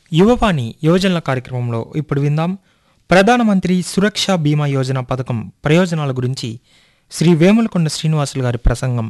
యువవాణి యువజనుల కార్యక్రమంలో ఇప్పుడు విందాం ప్రధానమంత్రి సురక్ష బీమా యోజన పథకం ప్రయోజనాల గురించి శ్రీ వేములకొండ శ్రీనివాసులు గారి ప్రసంగం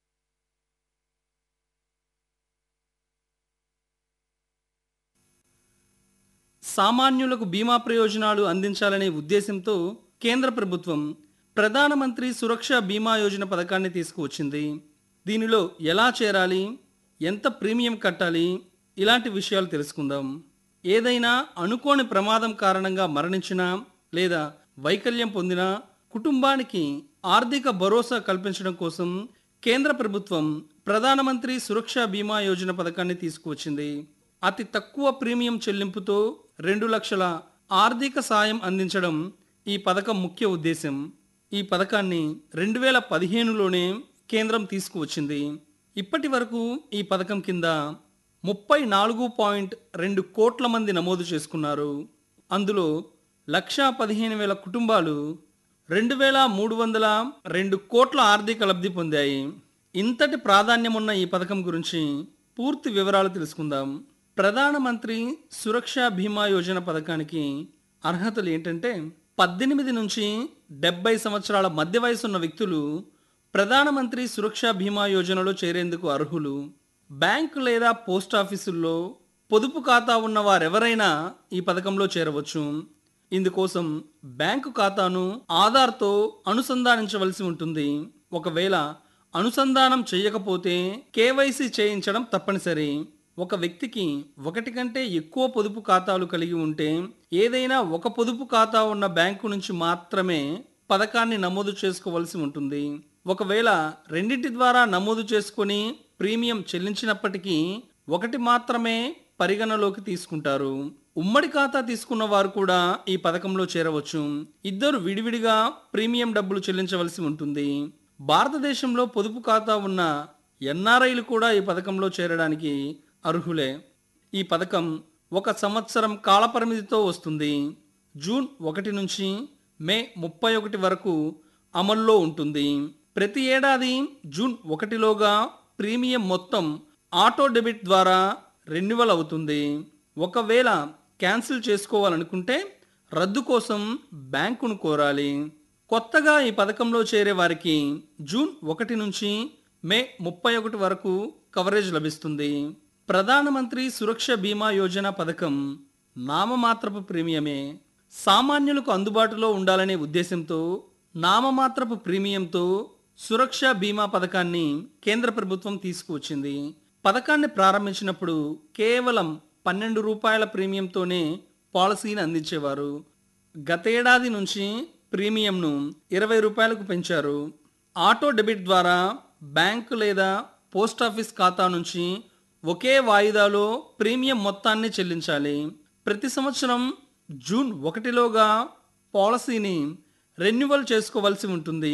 సామాన్యులకు బీమా ప్రయోజనాలు అందించాలనే ఉద్దేశంతో కేంద్ర ప్రభుత్వం ప్రధానమంత్రి సురక్ష బీమా యోజన పథకాన్ని తీసుకువచ్చింది దీనిలో ఎలా చేరాలి ఎంత ప్రీమియం కట్టాలి ఇలాంటి విషయాలు తెలుసుకుందాం ఏదైనా అనుకోని ప్రమాదం కారణంగా మరణించినా లేదా వైకల్యం పొందినా కుటుంబానికి ఆర్థిక భరోసా కల్పించడం కోసం కేంద్ర ప్రభుత్వం ప్రధానమంత్రి సురక్ష బీమా యోజన పథకాన్ని తీసుకువచ్చింది అతి తక్కువ ప్రీమియం చెల్లింపుతో రెండు లక్షల ఆర్థిక సాయం అందించడం ఈ పథకం ముఖ్య ఉద్దేశం ఈ పథకాన్ని రెండు వేల పదిహేనులోనే కేంద్రం తీసుకువచ్చింది ఇప్పటి వరకు ఈ పథకం కింద ముప్పై నాలుగు పాయింట్ రెండు కోట్ల మంది నమోదు చేసుకున్నారు అందులో లక్షా పదిహేను వేల కుటుంబాలు రెండు వేల మూడు వందల రెండు కోట్ల ఆర్థిక లబ్ధి పొందాయి ఇంతటి ప్రాధాన్యమున్న ఈ పథకం గురించి పూర్తి వివరాలు తెలుసుకుందాం ప్రధానమంత్రి సురక్ష బీమా యోజన పథకానికి అర్హతలు ఏంటంటే పద్దెనిమిది నుంచి డెబ్బై సంవత్సరాల మధ్య వయసున్న వ్యక్తులు ప్రధానమంత్రి సురక్ష బీమా యోజనలో చేరేందుకు అర్హులు బ్యాంకు లేదా పోస్ట్ ఆఫీసుల్లో పొదుపు ఖాతా ఉన్న వారెవరైనా ఈ పథకంలో చేరవచ్చు ఇందుకోసం బ్యాంకు ఖాతాను ఆధార్తో అనుసంధానించవలసి ఉంటుంది ఒకవేళ అనుసంధానం చేయకపోతే కేవైసీ చేయించడం తప్పనిసరి ఒక వ్యక్తికి ఒకటి కంటే ఎక్కువ పొదుపు ఖాతాలు కలిగి ఉంటే ఏదైనా ఒక పొదుపు ఖాతా ఉన్న బ్యాంకు నుంచి మాత్రమే పథకాన్ని నమోదు చేసుకోవాల్సి ఉంటుంది ఒకవేళ రెండింటి ద్వారా నమోదు చేసుకొని ప్రీమియం చెల్లించినప్పటికీ ఒకటి మాత్రమే పరిగణలోకి తీసుకుంటారు ఉమ్మడి ఖాతా తీసుకున్న వారు కూడా ఈ పథకంలో చేరవచ్చు ఇద్దరు విడివిడిగా ప్రీమియం డబ్బులు చెల్లించవలసి ఉంటుంది భారతదేశంలో పొదుపు ఖాతా ఉన్న ఎన్ఆర్ఐలు కూడా ఈ పథకంలో చేరడానికి అర్హులే ఈ పథకం ఒక సంవత్సరం కాలపరిమితితో వస్తుంది జూన్ ఒకటి నుంచి మే ముప్పై ఒకటి వరకు అమల్లో ఉంటుంది ప్రతి ఏడాది జూన్ ఒకటిలోగా ప్రీమియం మొత్తం ఆటో డెబిట్ ద్వారా రెన్యువల్ అవుతుంది ఒకవేళ క్యాన్సిల్ చేసుకోవాలనుకుంటే రద్దు కోసం బ్యాంకును కోరాలి కొత్తగా ఈ పథకంలో చేరే వారికి జూన్ ఒకటి నుంచి మే ముప్పై ఒకటి వరకు కవరేజ్ లభిస్తుంది ప్రధానమంత్రి సురక్ష బీమా యోజన పథకం నామమాత్రపు ప్రీమియమే సామాన్యులకు అందుబాటులో ఉండాలనే ఉద్దేశంతో నామమాత్రపు ప్రీమియంతో సురక్ష బీమా పథకాన్ని కేంద్ర ప్రభుత్వం తీసుకువచ్చింది పథకాన్ని ప్రారంభించినప్పుడు కేవలం పన్నెండు రూపాయల ప్రీమియంతోనే పాలసీని అందించేవారు గతేడాది నుంచి ప్రీమియంను ఇరవై రూపాయలకు పెంచారు ఆటో డెబిట్ ద్వారా బ్యాంకు లేదా పోస్ట్ ఆఫీస్ ఖాతా నుంచి ఒకే వాయిదాలో ప్రీమియం మొత్తాన్ని చెల్లించాలి ప్రతి సంవత్సరం జూన్ ఒకటిలోగా పాలసీని రెన్యువల్ చేసుకోవాల్సి ఉంటుంది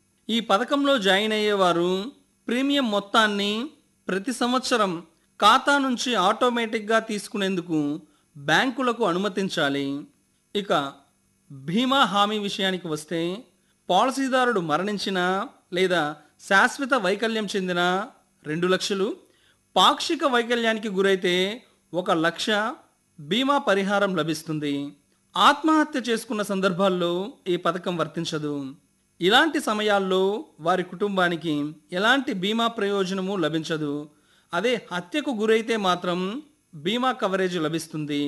ఈ పథకంలో జాయిన్ అయ్యేవారు ప్రీమియం మొత్తాన్ని ప్రతి సంవత్సరం ఖాతా నుంచి ఆటోమేటిక్గా తీసుకునేందుకు బ్యాంకులకు అనుమతించాలి ఇక బీమా హామీ విషయానికి వస్తే పాలసీదారుడు మరణించినా లేదా శాశ్వత వైకల్యం చెందిన రెండు లక్షలు పాక్షిక వైకల్యానికి గురైతే ఒక లక్ష బీమా పరిహారం లభిస్తుంది ఆత్మహత్య చేసుకున్న సందర్భాల్లో ఈ పథకం వర్తించదు ఇలాంటి సమయాల్లో వారి కుటుంబానికి ఎలాంటి బీమా ప్రయోజనము లభించదు అదే హత్యకు గురైతే మాత్రం బీమా కవరేజ్ లభిస్తుంది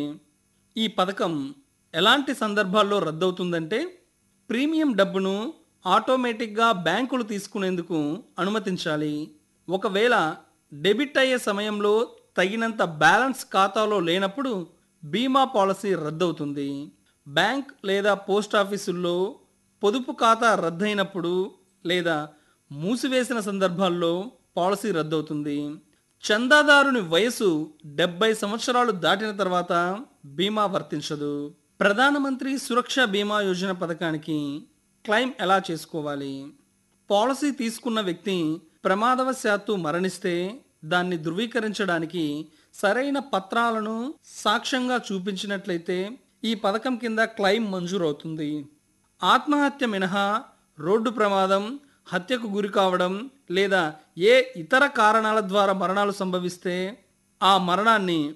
ఈ పథకం ఎలాంటి సందర్భాల్లో రద్దవుతుందంటే ప్రీమియం డబ్బును ఆటోమేటిక్గా బ్యాంకులు తీసుకునేందుకు అనుమతించాలి ఒకవేళ డెబిట్ అయ్యే సమయంలో తగినంత బ్యాలెన్స్ ఖాతాలో లేనప్పుడు బీమా పాలసీ రద్దవుతుంది బ్యాంక్ లేదా పోస్ట్ ఆఫీసుల్లో పొదుపు ఖాతా రద్దయినప్పుడు లేదా మూసివేసిన సందర్భాల్లో పాలసీ రద్దవుతుంది చందాదారుని వయసు డెబ్బై సంవత్సరాలు దాటిన తర్వాత బీమా వర్తించదు ప్రధానమంత్రి సురక్ష బీమా యోజన పథకానికి క్లెయిమ్ ఎలా చేసుకోవాలి పాలసీ తీసుకున్న వ్యక్తి ప్రమాదవశాత్తు మరణిస్తే దాన్ని ధృవీకరించడానికి సరైన పత్రాలను సాక్ష్యంగా చూపించినట్లయితే ఈ పథకం కింద క్లెయిమ్ మంజూరవుతుంది ఆత్మహత్య మినహా రోడ్డు ప్రమాదం హత్యకు గురి కావడం లేదా ఏ ఇతర కారణాల ద్వారా మరణాలు సంభవిస్తే ఆ మరణాన్ని